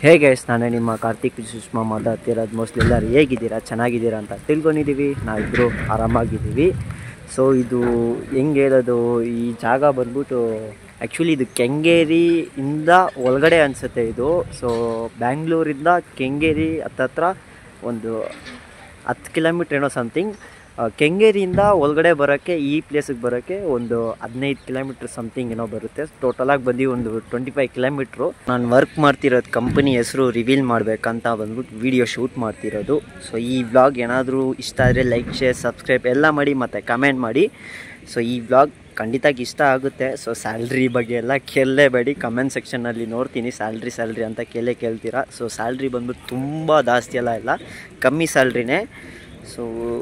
ಹೇಗೆ ನಾನೇ ನಿಮ್ಮ ಕಾರ್ತಿಕ್ ಸುಷ್ಮಾ ಮಾತಾಡ್ತಿರೋದು ಮೋಸ್ಟ್ಲಿ ಎಲ್ಲರೂ ಹೇಗಿದ್ದೀರಾ ಚೆನ್ನಾಗಿದ್ದೀರಾ ಅಂತ ತಿಳ್ಕೊಂಡಿದ್ದೀವಿ ನಾವಿಬ್ಬರು ಆರಾಮಾಗಿದ್ದೀವಿ ಸೊ ಇದು ಹೆಂಗೆ ಹೇಳೋದು ಈ ಜಾಗ ಬಂದ್ಬಿಟ್ಟು ಆ್ಯಕ್ಚುಲಿ ಇದು ಕೆಂಗೇರಿಯಿಂದ ಒಳಗಡೆ ಅನಿಸುತ್ತೆ ಇದು ಸೊ ಬ್ಯಾಂಗ್ಳೂರಿಂದ ಕೆಂಗೇರಿ ಹತ್ತತ್ರ ಒಂದು ಹತ್ತು ಕಿಲೋಮೀಟ್ರ್ ಏನೋ ಸಮಥಿಂಗ್ ಕೆಂಗೇರಿಯಿಂದ ಒಳಗಡೆ ಬರೋಕ್ಕೆ ಈ ಪ್ಲೇಸಿಗೆ ಬರೋಕ್ಕೆ ಒಂದು ಹದಿನೈದು ಕಿಲೋಮೀಟ್ರ್ ಸಮಥಿಂಗ್ ಏನೋ ಬರುತ್ತೆ ಟೋಟಲಾಗಿ ಬಂದು ಒಂದು ಟ್ವೆಂಟಿ ಫೈವ್ ಕಿಲೋಮೀಟ್ರು ನಾನು ವರ್ಕ್ ಮಾಡ್ತಿರೋದು ಕಂಪನಿ ಹೆಸರು ರಿವೀಲ್ ಮಾಡಬೇಕಂತ ಬಂದ್ಬಿಟ್ಟು ವೀಡಿಯೋ ಶೂಟ್ ಮಾಡ್ತಿರೋದು ಸೊ ಈ ವ್ಲಾಗ್ ಏನಾದರೂ ಇಷ್ಟ ಆದರೆ ಲೈಕ್ ಶೇರ್ ಸಬ್ಸ್ಕ್ರೈಬ್ ಎಲ್ಲ ಮಾಡಿ ಮತ್ತು ಕಮೆಂಟ್ ಮಾಡಿ ಸೊ ಈ ವ್ಲಾಗ್ ಖಂಡಿತಾಗಿ ಇಷ್ಟ ಆಗುತ್ತೆ ಸೊ ಸ್ಯಾಲ್ರಿ ಬಗ್ಗೆ ಎಲ್ಲ ಕೇಳಲೇಬೇಡಿ ಕಮೆಂಟ್ ಸೆಕ್ಷನಲ್ಲಿ ನೋಡ್ತೀನಿ ಸ್ಯಾಲ್ರಿ ಸ್ಯಾಲ್ರಿ ಅಂತ ಕೇಳೇ ಕೇಳ್ತೀರಾ ಸೊ ಸ್ಯಾಲ್ರಿ ಬಂದ್ಬಿಟ್ಟು ತುಂಬ ಜಾಸ್ತಿ ಎಲ್ಲ ಇಲ್ಲ ಕಮ್ಮಿ ಸ್ಯಾಲ್ರಿನೇ ಸೊ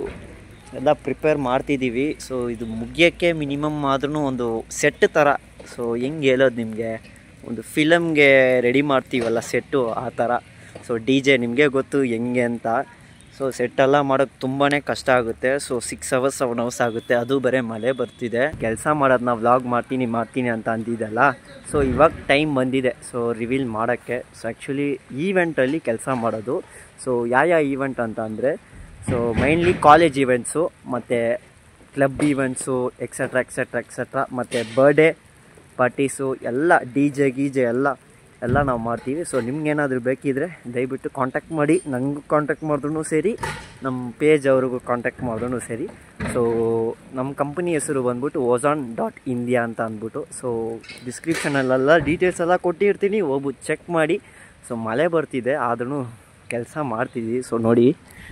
ಎಲ್ಲ ಪ್ರಿಪೇರ್ ಮಾಡ್ತಿದ್ದೀವಿ ಸೊ ಇದು ಮುಗಿಯೋಕ್ಕೆ ಮಿನಿಮಮ್ ಆದ್ರೂ ಒಂದು ಸೆಟ್ ಥರ ಸೊ ಹೆಂಗೆ ಹೇಳೋದು ನಿಮಗೆ ಒಂದು ಫಿಲಮ್ಗೆ ರೆಡಿ ಮಾಡ್ತೀವಲ್ಲ ಸೆಟ್ಟು ಆ ಥರ ಸೊ ಡಿ ಜೆ ನಿಮಗೆ ಗೊತ್ತು ಹೆಂಗೆ ಅಂತ ಸೊ ಸೆಟ್ಟೆಲ್ಲ ಮಾಡೋಕ್ಕೆ ತುಂಬಾ ಕಷ್ಟ ಆಗುತ್ತೆ so six hours seven hours ಆಗುತ್ತೆ ಅದು ಬರೀ ಮಳೆ ಬರ್ತಿದೆ ಕೆಲಸ ಮಾಡೋದನ್ನ ವ್ಲಾಗ್ ಮಾಡ್ತೀನಿ ಮಾಡ್ತೀನಿ ಅಂತ ಅಂದಿದ್ದಲ್ಲ ಸೊ ಇವಾಗ ಟೈಮ್ ಬಂದಿದೆ ಸೊ ರಿವೀಲ್ ಮಾಡೋಕ್ಕೆ ಸೊ ಆ್ಯಕ್ಚುಲಿ ಈವೆಂಟಲ್ಲಿ ಕೆಲಸ ಮಾಡೋದು ಸೊ ಯಾವ ಯಾವ ಈವೆಂಟ್ ಅಂತ ಅಂದರೆ ಸೊ ಮೈನ್ಲಿ ಕಾಲೇಜ್ ಈವೆಂಟ್ಸು ಮತ್ತು club events etcetera etcetera etcetera ಮತ್ತು ಬರ್ಡೇ ಪಾರ್ಟೀಸು ಎಲ್ಲ ಡಿ ಜೆ ಗೀಜೆ ಎಲ್ಲ ಎಲ್ಲ ನಾವು ಮಾಡ್ತೀವಿ ಸೊ ನಿಮ್ಗೇನಾದರೂ ಬೇಕಿದ್ರೆ ದಯವಿಟ್ಟು ಕಾಂಟ್ಯಾಕ್ಟ್ ಮಾಡಿ ನನಗೂ ಕಾಂಟ್ಯಾಕ್ಟ್ ಮಾಡಿದ್ರೂ ಸರಿ ನಮ್ಮ ಪೇಜ್ ಅವ್ರಿಗೂ ಕಾಂಟ್ಯಾಕ್ಟ್ ಮಾಡಿದ್ರೂ ಸರಿ ಸೊ ನಮ್ಮ ಕಂಪನಿ ಹೆಸರು ಬಂದ್ಬಿಟ್ಟು ಓಜಾನ್ ಡಾಟ್ ಇಂಡಿಯಾ ಅಂತ ಅಂದ್ಬಿಟ್ಟು ಸೊ ಡಿಸ್ಕ್ರಿಪ್ಷನಲ್ಲೆಲ್ಲ ಡೀಟೇಲ್ಸ್ ಎಲ್ಲ ಕೊಟ್ಟಿರ್ತೀನಿ ಹೋಗ್ಬಿಟ್ಟು ಚೆಕ್ ಮಾಡಿ ಸೊ ಮಳೆ ಬರ್ತಿದೆ ಆದ್ರೂ ಕೆಲಸ ಮಾಡ್ತಿದ್ವಿ ಸೊ ನೋಡಿ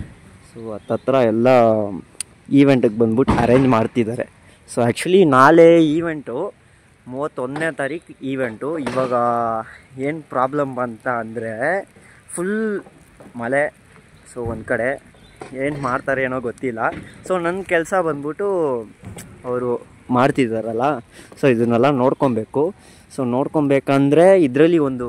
ಸೊ ಹತ್ತತ್ರ ಎಲ್ಲ ಈವೆಂಟಿಗೆ ಬಂದ್ಬಿಟ್ಟು ಅರೇಂಜ್ ಮಾಡ್ತಿದ್ದಾರೆ ಸೊ ಆ್ಯಕ್ಚುಲಿ ನಾಳೆ ಈವೆಂಟು ಮೂವತ್ತೊಂದನೇ ತಾರೀಕು ಈವೆಂಟು ಇವಾಗ ಏನು ಪ್ರಾಬ್ಲಮ್ ಅಂತ ಅಂದರೆ ಫುಲ್ ಮಳೆ ಸೊ ಒಂದು ಕಡೆ ಏನು ಮಾಡ್ತಾರೆ ಏನೋ ಗೊತ್ತಿಲ್ಲ ಸೊ ನನ್ನ ಕೆಲಸ ಬಂದ್ಬಿಟ್ಟು ಅವರು ಮಾಡ್ತಿದ್ದಾರಲ್ಲ ಸೊ ಇದನ್ನೆಲ್ಲ ನೋಡ್ಕೊಬೇಕು ಸೊ ನೋಡ್ಕೊಬೇಕಂದ್ರೆ ಇದರಲ್ಲಿ ಒಂದು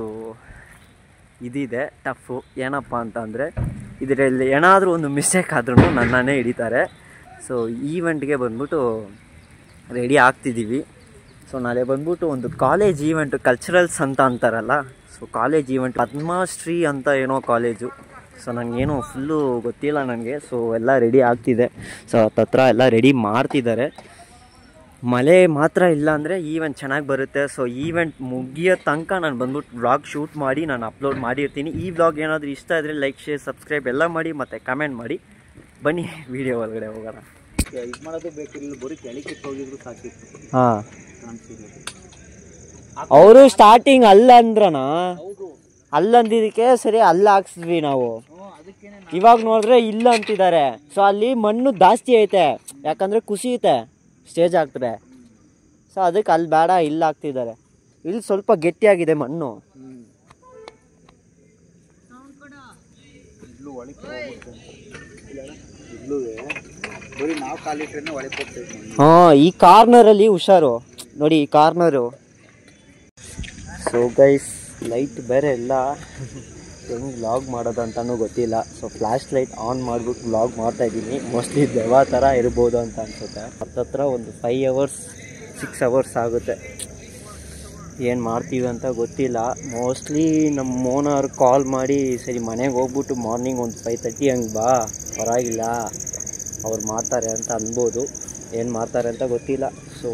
ಇದಿದೆ ಟಫು ಏನಪ್ಪ ಅಂತ ಅಂದರೆ ಇದರಲ್ಲಿ ಏನಾದರೂ ಒಂದು ಮಿಸ್ಟೇಕ್ ಆದ್ರೂ ನನ್ನನ್ನೇ ಹಿಡಿತಾರೆ ಸೊ ಈವೆಂಟ್ಗೆ ಬಂದ್ಬಿಟ್ಟು ರೆಡಿ ಆಗ್ತಿದ್ದೀವಿ ಸೊ ನಾಳೆ ಬಂದ್ಬಿಟ್ಟು ಒಂದು ಕಾಲೇಜ್ ಈವೆಂಟ್ ಕಲ್ಚರಲ್ಸ್ ಅಂತ ಅಂತಾರಲ್ಲ ಸೊ ಕಾಲೇಜ್ ಈವೆಂಟ್ ಪದ್ಮಶ್ರೀ ಅಂತ ಏನೋ ಕಾಲೇಜು ಸೊ ನನಗೇನು ಫುಲ್ಲು ಗೊತ್ತಿಲ್ಲ ನನಗೆ ಸೊ ಎಲ್ಲ ರೆಡಿ ಆಗ್ತಿದೆ ಸೊ ಹತ್ತತ್ರ ಎಲ್ಲ ರೆಡಿ ಮಾಡ್ತಿದ್ದಾರೆ ಮಳೆ ಮಾತ್ರ ಇಲ್ಲ ಅಂದರೆ ಈವೆಂಟ್ ಚೆನ್ನಾಗಿ ಬರುತ್ತೆ ಸೊ ಈವೆಂಟ್ ಮುಗಿಯೋ ತನಕ ನಾನು ಬಂದ್ಬಿಟ್ಟು ವ್ಲಾಗ್ ಶೂಟ್ ಮಾಡಿ ನಾನು ಅಪ್ಲೋಡ್ ಮಾಡಿರ್ತೀನಿ ಈ ವ್ಲಾಗ್ ಏನಾದರೂ ಇಷ್ಟ ಇದ್ದರೆ ಲೈಕ್ ಶೇರ್ ಸಬ್ಸ್ಕ್ರೈಬ್ ಎಲ್ಲ ಮಾಡಿ ಮತ್ತು ಕಮೆಂಟ್ ಮಾಡಿ ಬನ್ನಿ ವಿಡಿಯೋ ಒಳಗಡೆ ಹೋಗೋಣ ಇದು ಮಾಡೋದು ಬೇಕಿರಲಿಲ್ಲ ಬರೀ ಕೆಳಕ್ಕೆ ಹೋಗಿದ್ರು ಸಾಕಿತ್ತು ಹಾಂ ಕಾಣಿಸ್ತಿದೆ ಅವರು ಸ್ಟಾರ್ಟಿಂಗ್ ಅಲ್ಲ ಅಂದ್ರಣ ಹೌದು ಅಲ್ಲಂದಿದ್ದಕ್ಕೆ ಸರಿ ಅಲ್ಲ ಹಾಕ್ಸಿದ್ವಿ ನಾವು ಹ್ಞೂ ಅದಕ್ಕೇನೆ ಇವಾಗ ನೋಡಿದ್ರೆ ಇಲ್ಲ ಅಂತಿದ್ದಾರೆ ಸೊ ಅಲ್ಲಿ ಮಣ್ಣು ಜಾಸ್ತಿ ಐತೆ ಯಾಕಂದರೆ ಕುಸಿಯುತ್ತೆ ಸ್ಟೇಜ್ ಆಗ್ತದೆ ಸೊ ಅದಕ್ಕೆ ಅಲ್ಲಿ ಬೇಡ ಇಲ್ಲ ಹಾಕ್ತಿದ್ದಾರೆ ಇಲ್ಲಿ ಸ್ವಲ್ಪ ಗಟ್ಟಿಯಾಗಿದೆ ಮಣ್ಣು ಹ್ಞೂ ಇಡ್ಲು ಒಳಕ್ಕೆ ಹೋಗ್ಬಿಡ್ತೇನೆ ಇಡ್ಲುವೆ ಬರೀ ನಾವು ಕಾಲಿಟ್ರೆ ಒಳಗೆ ಹೋಗ್ತೇವೆ ಹಾಂ ಈ ಕಾರ್ನರಲ್ಲಿ ಹುಷಾರು ನೋಡಿ ಈ ಕಾರ್ನರು ಸೊ ಗೈಸ್ ಲೈಟ್ ಬೇರೆ ಇಲ್ಲ ಹೆಂಗೆ ವ್ಲಾಗ್ ಮಾಡೋದಂತನೂ ಗೊತ್ತಿಲ್ಲ ಸೊ ಫ್ಲ್ಯಾಶ್ ಲೈಟ್ ಆನ್ ಮಾಡಿಬಿಟ್ಟು ವ್ಲಾಗ್ ಮಾಡ್ತಾ ಇದ್ದೀನಿ ಮೋಸ್ಟ್ಲಿ ದೆವ ಥರ ಇರ್ಬೋದು ಅಂತ ಅನ್ಸುತ್ತೆ ಹತ್ತತ್ರ ಒಂದು ಫೈವ್ ಅವರ್ಸ್ ಸಿಕ್ಸ್ ಅವರ್ಸ್ ಆಗುತ್ತೆ ಏನು ಮಾಡ್ತೀವಿ ಅಂತ ಗೊತ್ತಿಲ್ಲ ಮೋಸ್ಟ್ಲಿ ನಮ್ಮ ಓನರ್ ಕಾಲ್ ಮಾಡಿ ಸರಿ ಮನೆಗೆ ಹೋಗ್ಬಿಟ್ಟು ಮಾರ್ನಿಂಗ್ ಒಂದು ಫೈವ್ ತರ್ಟಿ ಹಂಗೆ ಬಾ ಪರವಾಗಿಲ್ಲ ಅವ್ರು ಮಾಡ್ತಾರೆ ಅಂತ ಅನ್ಬೋದು ಏನು ಮಾಡ್ತಾರೆ ಅಂತ ಗೊತ್ತಿಲ್ಲ ಸೊ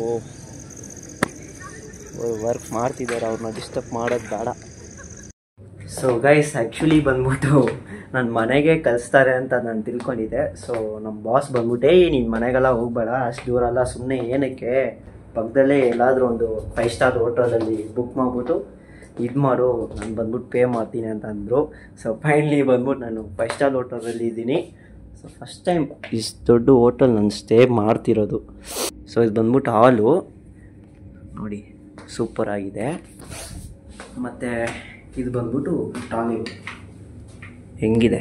ವರ್ಕ್ ಮಾಡ್ತಿದ್ದಾರೆ ಅವ್ರನ್ನ ಡಿಸ್ಟರ್ಬ್ ಮಾಡೋದು ಬೇಡ ಸೊ ಗೈಸ್ ಆ್ಯಕ್ಚುಲಿ ಬಂದ್ಬಿಟ್ಟು ನನ್ನ ಮನೆಗೆ ಕಳಿಸ್ತಾರೆ ಅಂತ ನಾನು ತಿಳ್ಕೊಂಡಿದ್ದೆ ಸೊ ನಮ್ಮ ಬಾಸ್ ಬಂದ್ಬಿಟ್ಟು ಏಯ್ ನಿನ್ನ ಮನೆಗೆಲ್ಲ ಹೋಗ್ಬೇಡ ಅಷ್ಟು ದೂರ ಸುಮ್ಮನೆ ಏನಕ್ಕೆ ಪಕ್ಕದಲ್ಲೇ ಎಲ್ಲಾದರೂ ಒಂದು ಫೈವ್ ಸ್ಟಾರ್ ಹೋಟೆಲಲ್ಲಿ ಬುಕ್ ಮಾಡಿಬಿಟ್ಟು ಇದು ಮಾಡು ನಾನು ಬಂದ್ಬಿಟ್ಟು ಪೇ ಮಾಡ್ತೀನಿ ಅಂತ ಅಂದರು ಸೊ ಫೈನಲಿ ಬಂದ್ಬಿಟ್ಟು ನಾನು ಫೈವ್ ಸ್ಟಾರ್ ಹೋಟೆಲಲ್ಲಿ ಇದ್ದೀನಿ ಸೊ ಫಸ್ಟ್ ಟೈಮ್ ಇಷ್ಟು ದೊಡ್ಡ ಹೋಟೆಲ್ ನಾನು ಸ್ಟೇ ಮಾಡ್ತಿರೋದು ಸೊ ಇದು ಬಂದ್ಬಿಟ್ಟು ಹಾಲು ನೋಡಿ ಸೂಪರ್ ಆಗಿದೆ ಮತ್ತು ಇದು ಬಂದ್ಬಿಟ್ಟು ಟಾಯ್ಲೆಟ್ ಹೆಂಗಿದೆ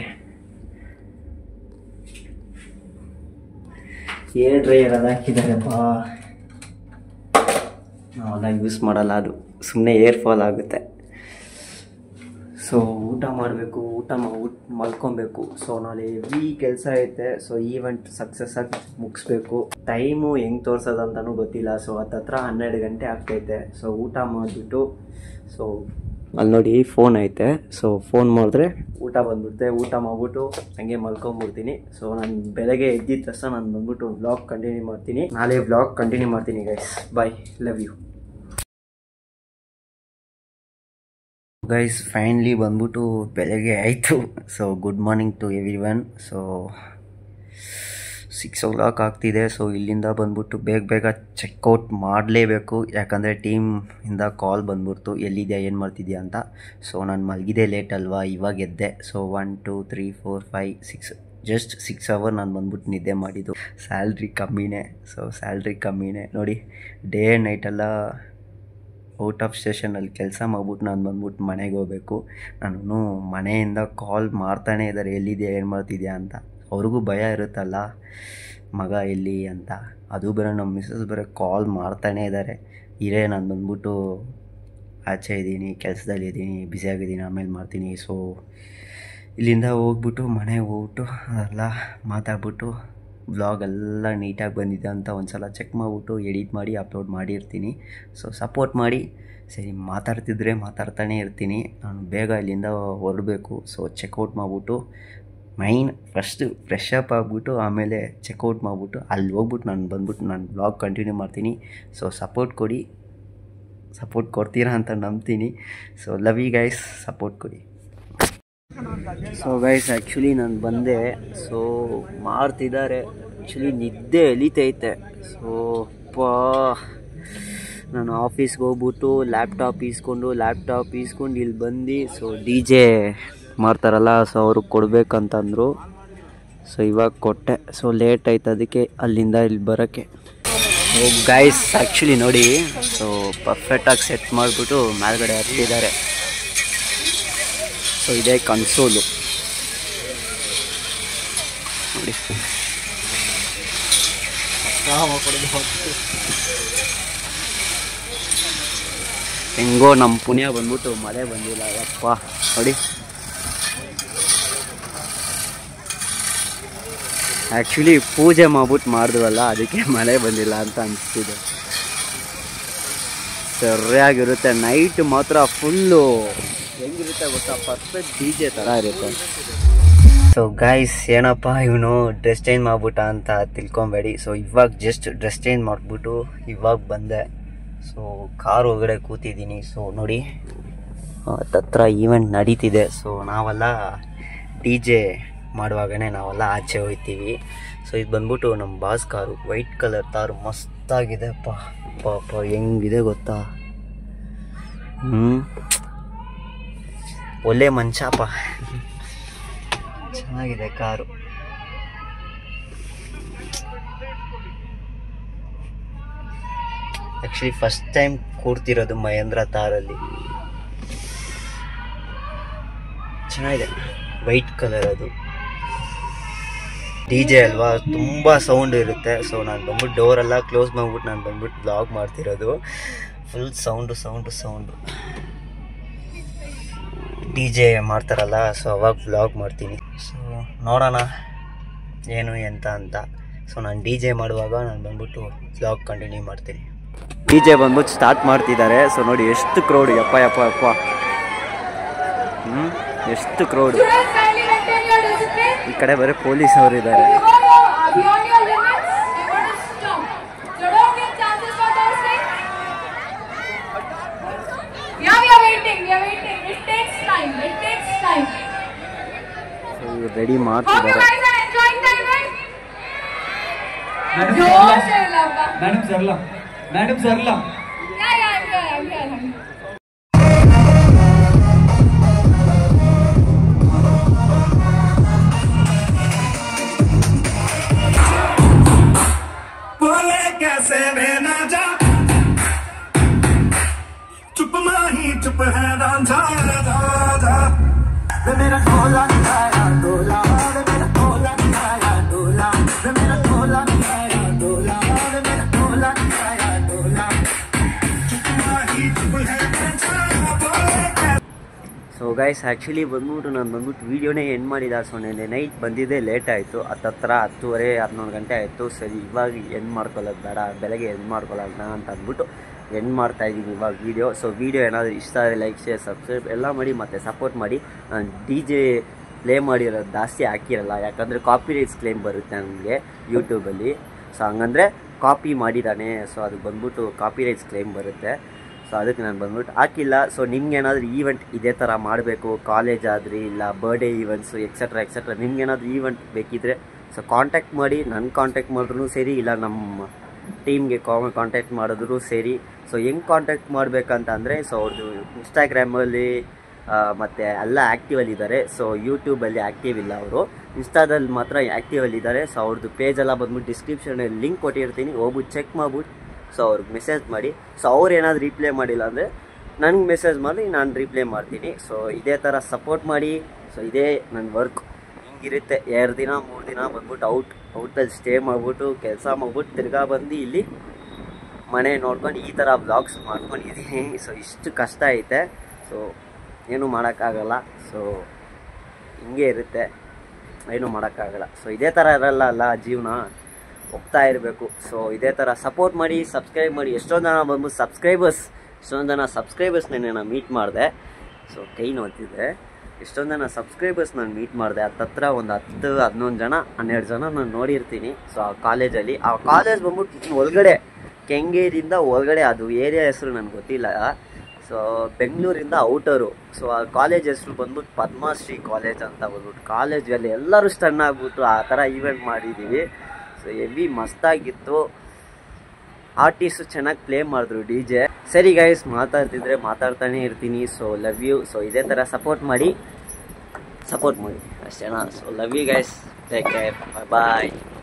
ಏರ್ ಡ್ರೈಯರ್ ಅದು ಹಾಕಿದ್ದಾರಪ್ಪ ನಾವೆಲ್ಲ ಯೂಸ್ ಮಾಡಲ್ಲ ಅದು ಸುಮ್ಮನೆ ಏರ್ ಫಾಲ್ ಆಗುತ್ತೆ ಸೊ ಊಟ ಮಾಡಬೇಕು ಊಟ ಊಟ ಮಲ್ಕೊಬೇಕು ಸೊ ನಾಳೆ ಹೆವಿ ಕೆಲಸ ಐತೆ ಸೊ ಈವೆಂಟ್ ಸಕ್ಸಸ್ ಆಗಿ ಮುಗಿಸ್ಬೇಕು ಟೈಮು ಹೆಂಗೆ ತೋರ್ಸೋದು ಅಂತಲೂ ಗೊತ್ತಿಲ್ಲ ಸೊ ಹತ್ತತ್ರ ಹನ್ನೆರಡು ಗಂಟೆ ಆಗ್ತೈತೆ ಸೊ ಊಟ ಮಾಡಿಬಿಟ್ಟು ಸೊ ಅಲ್ಲಿ ನೋಡಿ ಫೋನ್ ಐತೆ ಸೊ ಫೋನ್ ಮಾಡಿದ್ರೆ ಊಟ ಬಂದ್ಬಿಡುತ್ತೆ ಊಟ ಮಾಡ್ಬಿಟ್ಟು ಹಂಗೆ ಮಲ್ಕೊಂಬಿಡ್ತೀನಿ ಸೊ ನಾನು ಬೆಳಗ್ಗೆ ಎದ್ದಿದ ತಕ್ಷಣ ನಾನು ಬಂದ್ಬಿಟ್ಟು ವ್ಲಾಗ್ ಕಂಟಿನ್ಯೂ ಮಾಡ್ತೀನಿ ನಾಳೆ ವ್ಲಾಗ್ ಕಂಟಿನ್ಯೂ ಮಾಡ್ತೀನಿ guys bye love you guys finally ಬಂದ್ಬಿಟ್ಟು ಬೆಳಗ್ಗೆ ಆಯಿತು so good morning to everyone so six o'clock ಆಗ್ತಿದೆ ಸೊ ಇಲ್ಲಿಂದ ಬಂದ್ಬಿಟ್ಟು ಬೇಗ ಬೇಗ ಚೆಕ್ಔಟ್ ಮಾಡಲೇಬೇಕು ಯಾಕಂದರೆ ಟೀಮಿಂದ ಕಾಲ್ ಬಂದ್ಬಿಡ್ತು ಎಲ್ಲಿದೆಯಾ ಏನು ಮಾಡ್ತಿದ್ಯಾ ಅಂತ ಸೊ ನಾನು ಮಲಗಿದೆ ಲೇಟ್ ಅಲ್ವಾ ಇವಾಗ ಎದ್ದೆ so one two three four five six just six hour ನಾನು ಬಂದ್ಬಿಟ್ಟು ನಿದ್ದೆ ಮಾಡಿದ್ದು ಸ್ಯಾಲ್ರಿ ಕಮ್ಮಿನೇ ಸೊ ಸ್ಯಾಲ್ರಿ ಕಮ್ಮಿನೇ ನೋಡಿ ಡೇ ಆ್ಯಂಡ್ ನೈಟೆಲ್ಲ ಔಟ್ ಆಫ್ ಸ್ಟೇಷನಲ್ಲಿ ಕೆಲಸ ಮಾಡ್ಬಿಟ್ಟು ನಾನು ಬಂದ್ಬಿಟ್ಟು ಮನೆಗೆ ಹೋಗಬೇಕು ನಾನು ಮನೆಯಿಂದ ಕಾಲ್ ಮಾಡ್ತಾನೆ ಇದ್ದಾರೆ ಎಲ್ಲಿದೆಯಾ ಏನು ಮಾಡ್ತಿದ್ಯಾ ಅಂತ ಅವ್ರಿಗೂ ಭಯ ಇರುತ್ತಲ್ಲ ಮಗ ಎಲ್ಲಿ ಅಂತ ಅದು ಬೇರೆ ನಮ್ಮ ಮಿಸ್ಸಸ್ ಬೇರೆ ಕಾಲ್ ಮಾಡ್ತಾನೇ ಇದ್ದಾರೆ ಇರೇ ನಾನು ಬಂದ್ಬಿಟ್ಟು ಆಚೆ ಇದ್ದೀನಿ ಕೆಲಸದಲ್ಲಿ ಇದ್ದೀನಿ ಬ್ಯುಸಿಯಾಗಿದ್ದೀನಿ ಆಮೇಲೆ ಮಾಡ್ತೀನಿ ಸೊ ಇಲ್ಲಿಂದ ಹೋಗ್ಬಿಟ್ಟು ಮನೆಗೆ ಹೋಗ್ಬಿಟ್ಟು ಅದೆಲ್ಲ ಮಾತಾಡ್ಬಿಟ್ಟು ವ್ಲಾಗ್ ಎಲ್ಲ ನೀಟಾಗಿ ಬಂದಿದೆ ಅಂತ ಒಂದು ಸಲ ಚೆಕ್ ಮಾಡಿಬಿಟ್ಟು ಎಡಿಟ್ ಮಾಡಿ ಅಪ್ಲೋಡ್ ಮಾಡಿರ್ತೀನಿ ಸೊ ಸಪೋರ್ಟ್ ಮಾಡಿ ಸರಿ ಮಾತಾಡ್ತಿದ್ರೆ ಮಾತಾಡ್ತಾನೆ ಇರ್ತೀನಿ ನಾನು ಬೇಗ ಇಲ್ಲಿಂದ ಹೊರಡಬೇಕು ಸೊ ಚೆಕ್ಔಟ್ ಮಾಡಿಬಿಟ್ಟು ಮೈನ್ ಫಸ್ಟು ಫ್ರೆಶ್ ಅಪ್ ಆಗಿಬಿಟ್ಟು ಆಮೇಲೆ ಚೆಕ್ಔಟ್ ಮಾಡಿಬಿಟ್ಟು ಅಲ್ಲಿ ಹೋಗ್ಬಿಟ್ಟು ನಾನು ಬಂದ್ಬಿಟ್ಟು ನಾನು ಬ್ಲಾಗ್ ಕಂಟಿನ್ಯೂ ಮಾಡ್ತೀನಿ ಸೊ ಸಪೋರ್ಟ್ ಕೊಡಿ ಸಪೋರ್ಟ್ ಕೊಡ್ತೀರಾ ಅಂತ ನಂಬ್ತೀನಿ so love you guys support ಕೊಡಿ ಸೊ ಗೈಸ್ ಆ್ಯಕ್ಚುಲಿ ನಾನು ಬಂದೆ ಸೊ ಮಾಡ್ತಿದ್ದಾರೆ ಆ್ಯಕ್ಚುಲಿ ನಿದ್ದೆ ಎಲಿತೈತೆ ಸೊ ಪಾ ನಾನು ಆಫೀಸ್ಗೆ ಹೋಗ್ಬಿಟ್ಟು ಲ್ಯಾಪ್ಟಾಪ್ ಈಸ್ಕೊಂಡು ಲ್ಯಾಪ್ಟಾಪ್ ಈಸ್ಕೊಂಡು ಇಲ್ಲಿ ಬಂದು ಸೊ ಡಿ ಜೆ ಮಾಡ್ತಾರಲ್ಲ ಸೊ ಅವ್ರಿಗೆ ಕೊಡ್ಬೇಕಂತಂದರು ಸೊ ಇವಾಗ ಕೊಟ್ಟೆ ಸೊ ಲೇಟ್ ಆಯ್ತು ಅದಕ್ಕೆ ಅಲ್ಲಿಂದ ಇಲ್ಲಿ ಬರೋಕ್ಕೆ ಸೊ ಗೈಸ್ ಆ್ಯಕ್ಚುಲಿ ನೋಡಿ ಸೊ ಪರ್ಫೆಕ್ಟಾಗಿ ಸೆಟ್ ಮಾಡಿಬಿಟ್ಟು ಮೇಲ್ಗಡೆ ಹತ್ತಿದ್ದಾರೆ ಸೊ ಇದೇ ಕನ್ಸೋಲು ನೋಡಿ ಹೆಂಗೋ ನಮ್ಮ ಪುಣ್ಯ ಬಂದ್ಬಿಟ್ಟು ಮಳೆ ಬಂದಿಲ್ಲ ಯಪ್ಪ ನೋಡಿ ಆ್ಯಕ್ಚುಲಿ ಪೂಜೆ ಮಾಡ್ಬಿಟ್ಟು ಮಾಡಿದ್ವಲ್ಲ ಅದಕ್ಕೆ ಮಳೆ ಬಂದಿಲ್ಲ ಅಂತ ಅನಿಸ್ತಿದೆ ಸರಿಯಾಗಿರುತ್ತೆ ನೈಟ್ ಮಾತ್ರ ಫುಲ್ಲು ಹೆಂಗಿರುತ್ತೆ ಗೊತ್ತಾ ಪರ್ಫೆಕ್ಟ್ ಡಿ ಜೆ ಥರ ಇರುತ್ತೆ ಸೊ ಗೈಸ್ ಏನಪ್ಪ ಇವನು ಡ್ರೆಸ್ ಚೇಂಜ್ ಮಾಡ್ಬಿಟ್ಟ ಅಂತ ತಿಳ್ಕೊಬೇಡಿ ಸೊ ಇವಾಗ ಜಸ್ಟ್ ಡ್ರೆಸ್ ಚೇಂಜ್ ಮಾಡಿಬಿಟ್ಟು ಇವಾಗ ಬಂದೆ ಸೊ ಕಾರ್ ಒಳಗಡೆ ಕೂತಿದ್ದೀನಿ ಸೊ ನೋಡಿ ಹತ್ರ ಈವೆಂಟ್ ನಡೀತಿದೆ ಸೊ ನಾವೆಲ್ಲ ಡಿ ಜೆ ಮಾಡುವಾಗನೇ ನಾವೆಲ್ಲ ಆಚೆ ಹೋಗ್ತೀವಿ ಸೊ ಇದು ಬಂದ್ಬಿಟ್ಟು ನಮ್ಮ boss car white colour car ಮಸ್ತಾಗಿದೆ ಅಪ್ಪ ಪಾಪ ಹೆಂಗಿದೆ ಗೊತ್ತಾ ಹ್ಞೂ ಒಳ್ಳೆ ಮಂಚಪ್ಪ ಚೆನ್ನಾಗಿದೆ ಕಾರು ಆ್ಯಕ್ಚುಲಿ ಫಸ್ಟ್ ಟೈಮ್ ಕೂರ್ತಿರೋದು ಮಹೇಂದ್ರ ತಾರಲ್ಲಿ ಚೆನ್ನಾಗಿದೆ ವೈಟ್ ಕಲರ್ ಅದು ಡಿ ಜೆ ಅಲ್ವಾ ತುಂಬ ಸೌಂಡ್ ಇರುತ್ತೆ ಸೊ ನಾನು ಬಂದ್ಬಿಟ್ಟು ಡೋರೆಲ್ಲ ಕ್ಲೋಸ್ ಮಾಡ್ಬಿಟ್ಟು ನಾನು ಬಂದ್ಬಿಟ್ಟು ಬ್ಲಾಗ್ ಮಾಡ್ತಿರೋದು full sound sound sound D J ಮಾಡ್ತಾರಲ್ಲ ಸೊ ಅವಾಗ ವ್ಲಾಗ್ ಮಾಡ್ತೀನಿ ಸೊ ನೋಡೋಣ ಏನು ಎಂತ ಅಂತ ಸೊ ನಾನು ಡಿ ಜೆ ಮಾಡುವಾಗ ನಾನು ಬಂದ್ಬಿಟ್ಟು ವ್ಲಾಗ್ ಕಂಟಿನ್ಯೂ ಮಾಡ್ತೀನಿ ಡಿ ಜೆ ಬಂದ್ಬಿಟ್ಟು ಸ್ಟಾರ್ಟ್ ಮಾಡ್ತಿದ್ದಾರೆ ಸೊ ನೋಡಿ ಎಷ್ಟು ಕ್ರೌಡ್ ಯಪ್ಪ ಯಪ್ಪ ಯಪ್ಪ ಹ್ಞೂ ಎಷ್ಟು crowd Students, kindly maintain your discipline. ಈ ಕಡೆ ಬರೀ ಪೊಲೀಸ್ ಅವರು ಇದ್ದಾರೆ You are uh, beyond your limits. You got to stop. You don't give chances for those things. Yeah, we are waiting. We are waiting. It takes time. It takes time. Ready Hope you ಮಾಡ್ತಿದ್ದಾರೆ guys are enjoying the event. Madam Josh Sarla. and Lava. Madam Sarla. Madam Sarla. Yeah, yeah, I'm here. I'm here. I'm here. बोले कैसे वे ना जा चुप माही चुप है रांझा राधा वे मेरा ढोला निकाया डोला वे मेरा ढोला निकाया डोला वे मेरा ढोला निकाया डोला वे मेरा ढोला निकाया डोला चुप माही चुप है रांझा बोले कैसे ಸೊ ಗೈಸ್ ಆ್ಯಕ್ಚುಲಿ ಬಂದ್ಬಿಟ್ಟು ನಾನು ಬಂದ್ಬಿಟ್ಟು ವೀಡಿಯೋನೇ ಎಂಡ್ ಮಾಡಿದ ಸೊ ನೆನ್ನೆ ನೈಟ್ ಬಂದಿದ್ದೇ ಲೇಟ್ ಆಯಿತು ಹತ್ತತ್ರ ಹತ್ತುವರೆ ಹನ್ನೊಂದು ಗಂಟೆ ಆಯಿತು ಸರಿ ಇವಾಗ ಎಂಡ್ ಮಾಡ್ಕೊಳ್ಳೋದು ಬೇಡ ಬೆಳಗ್ಗೆ ಎಂಡ್ ಮಾಡ್ಕೊಳ್ಳೋಣ ಅಂತ ಅಂದ್ಬಿಟ್ಟು ಎಂಡ್ ಮಾಡ್ತಾ ಇದ್ದೀನಿ ಇವಾಗ ವೀಡಿಯೋ ಸೊ ವೀಡಿಯೋ ಏನಾದರೂ ಇಷ್ಟ ಆದರೆ ಲೈಕ್ ಶೇರ್ ಸಬ್ಸ್ಕ್ರೈಬ್ ಎಲ್ಲ ಮಾಡಿ ಮತ್ತು ಸಪೋರ್ಟ್ ಮಾಡಿ ನಾನು ಡಿ ಜೆ ಪ್ಲೇ ಮಾಡಿರೋದು ಜಾಸ್ತಿ ಹಾಕಿರಲ್ಲ ಯಾಕಂದರೆ ಕಾಪಿ ರೈಟ್ಸ್ ಕ್ಲೇಮ್ ಬರುತ್ತೆ ನನಗೆ ಯೂಟ್ಯೂಬಲ್ಲಿ ಸೊ ಹಂಗಂದರೆ ಕಾಪಿ ಮಾಡಿದ್ದಾನೆ ಸೊ ಅದಕ್ಕೆ ಬಂದ್ಬಿಟ್ಟು ಕಾಪಿ ರೈಟ್ಸ್ ಕ್ಲೇಮ್ ಬರುತ್ತೆ ಸೊ ಅದಕ್ಕೆ ನಾನು ಬಂದ್ಬಿಟ್ಟು ಹಾಕಿಲ್ಲ ಸೊ ನಿಮ್ಗೇನಾದರೂ ಈವೆಂಟ್ ಇದೇ ಥರ ಮಾಡಬೇಕು ಕಾಲೇಜ್ ಆದ್ರಿ ಇಲ್ಲ ಬರ್ಡೇ ಈವೆಂಟ್ಸು ಎಕ್ಸೆಟ್ರಾ ಎಕ್ಸೆಟ್ರಾ ನಿಮ್ಗೇನಾದರೂ ಈವೆಂಟ್ ಬೇಕಿದ್ರೆ ಸೊ ಕಾಂಟ್ಯಾಕ್ಟ್ ಮಾಡಿ ನನ್ನ ಕಾಂಟ್ಯಾಕ್ಟ್ ಮಾಡಿದ್ರು ಸರಿ ಇಲ್ಲ ನಮ್ಮ ಟೀಮ್ಗೆ ಕಾಂಟ್ಯಾಕ್ಟ್ ಮಾಡಿದ್ರು ಸರಿ ಸೊ ಹೆಂಗೆ ಕಾಂಟ್ಯಾಕ್ಟ್ ಮಾಡಬೇಕಂತ ಅಂದರೆ ಸೊ ಅವ್ರದ್ದು ಇನ್ಸ್ಟಾಗ್ರಾಮಲ್ಲಿ ಮತ್ತು ಎಲ್ಲ ಆ್ಯಕ್ಟಿವಲ್ಲಿ ಇದ್ದಾರೆ ಸೊ ಯೂಟ್ಯೂಬಲ್ಲಿ ಆ್ಯಕ್ಟಿವ್ ಇಲ್ಲ ಅವರು ಇನ್ಸ್ಟಾದಲ್ಲಿ ಮಾತ್ರ ಆ್ಯಕ್ಟಿವಲ್ಲಿ ಇದ್ದಾರೆ ಸೊ ಅವ್ರದ್ದು ಪೇಜೆಲ್ಲ ಬಂದ್ಬಿಟ್ಟು ಡಿಸ್ಕ್ರಿಪ್ಷನಲ್ಲಿ ಲಿಂಕ್ ಕೊಟ್ಟಿರ್ತೀನಿ ಹೋಗ್ಬಿಟ್ಟು ಚೆಕ್ ಮಾಡ್ಬಿಟ್ಟು ಸೊ ಅವ್ರಿಗೆ ಮೆಸೇಜ್ ಮಾಡಿ ಸೊ ಅವ್ರು ಏನಾದರೂ ರಿಪ್ಲೈ ಮಾಡಿಲ್ಲ ಅಂದರೆ ನನಗೆ ಮೆಸೇಜ್ ಮಾಡಿ ನಾನು ರಿಪ್ಲೈ ಮಾಡ್ತೀನಿ ಸೊ ಇದೇ ಥರ ಸಪೋರ್ಟ್ ಮಾಡಿ ಸೊ ಇದೇ ನನ್ನ ವರ್ಕ್ ಹಿಂಗಿರುತ್ತೆ ಎರಡು ದಿನ ಮೂರು ದಿನ ಬಂದ್ಬಿಟ್ಟು ಔಟ್ ಔಟಲ್ಲಿ ಸ್ಟೇ ಮಾಡಿಬಿಟ್ಟು ಕೆಲಸ ಮಾಡ್ಬಿಟ್ಟು ತಿರ್ಗಾ ಬಂದು ಇಲ್ಲಿ ಮನೆ ನೋಡ್ಕೊಂಡು ಈ ಥರ ಬ್ಲಾಗ್ಸ್ ಮಾಡ್ಕೊಂಡಿದ್ದೀನಿ ಸೊ ಇಷ್ಟು ಕಷ್ಟ ಐತೆ ಸೊ ಏನೂ ಮಾಡೋಕ್ಕಾಗಲ್ಲ ಸೊ ಹಿಂಗೆ ಇರುತ್ತೆ ಏನೂ ಮಾಡೋಕ್ಕಾಗಲ್ಲ ಸೊ ಇದೇ ಥರ ಇರಲ್ಲ ಅಲ್ಲ ಜೀವನ ಹೋಗ್ತಾ ಇರಬೇಕು ಸೊ ಇದೇ ಥರ ಸಪೋರ್ಟ್ ಮಾಡಿ ಸಬ್ಸ್ಕ್ರೈಬ್ ಮಾಡಿ ಎಷ್ಟೊಂದು ಜನ ಬಂದ್ಬಿಟ್ಟು ಸಬ್ಸ್ಕ್ರೈಬರ್ಸ್ ಎಷ್ಟೊಂದು ಜನ ಸಬ್ಸ್ಕ್ರೈಬರ್ಸ್ ನಾನು ಮೀಟ್ ಮಾಡಿದೆ ಸೊ ಕೈ ನೋಡ್ತಿದ್ದೆ ಎಷ್ಟೊಂದು ಜನ ಸಬ್ಸ್ಕ್ರೈಬರ್ಸ್ ನಾನು ಮೀಟ್ ಮಾಡಿದೆ ಹತ್ತತ್ರ ಒಂದು ಹತ್ತು ಹನ್ನೊಂದು ಜನ ಹನ್ನೆರಡು ಜನ ನಾನು ನೋಡಿರ್ತೀನಿ ಸೊ ಆ ಕಾಲೇಜಲ್ಲಿ ಆ ಕಾಲೇಜ್ ಬಂದ್ಬಿಟ್ಟು ಒಳಗಡೆ ಕೆಂಗೇರಿಯಿಂದ ಒಳಗಡೆ ಅದು ಏರಿಯಾ ಹೆಸರು ನನಗೆ ಗೊತ್ತಿಲ್ಲ ಸೊ ಬೆಂಗಳೂರಿಂದ ಔಟರು ಸೊ ಆ ಕಾಲೇಜ್ ಹೆಸರು ಬಂದ್ಬಿಟ್ಟು ಪದ್ಮಶ್ರೀ ಕಾಲೇಜ್ ಅಂತ ಬಂದ್ಬಿಟ್ಟು ಕಾಲೇಜಲ್ಲಿ ಎಲ್ಲರೂ ಸ್ಟನ್ ಆಗ್ಬಿಟ್ಟು ಆ ಥರ ಈವೆಂಟ್ ಮಾಡಿದ್ದೀವಿ ಸೊ ಹೆವಿ ಮಸ್ತಾಗಿತ್ತು ಆರ್ಟಿಸ್ಟು ಚೆನ್ನಾಗಿ ಪ್ಲೇ ಮಾಡಿದ್ರು ಡಿ ಜೆ ಸರಿ ಗೈಸ್ ಮಾತಾಡ್ತಿದ್ರೆ ಮಾತಾಡ್ತಾನೆ ಇರ್ತೀನಿ ಸೊ ಲವ್ ಯು ಸೊ ಇದೇ ಥರ ಸಪೋರ್ಟ್ ಮಾಡಿ ಸಪೋರ್ಟ್ ಮಾಡಿ ಅಷ್ಟೇನಾ so love you guys take care bye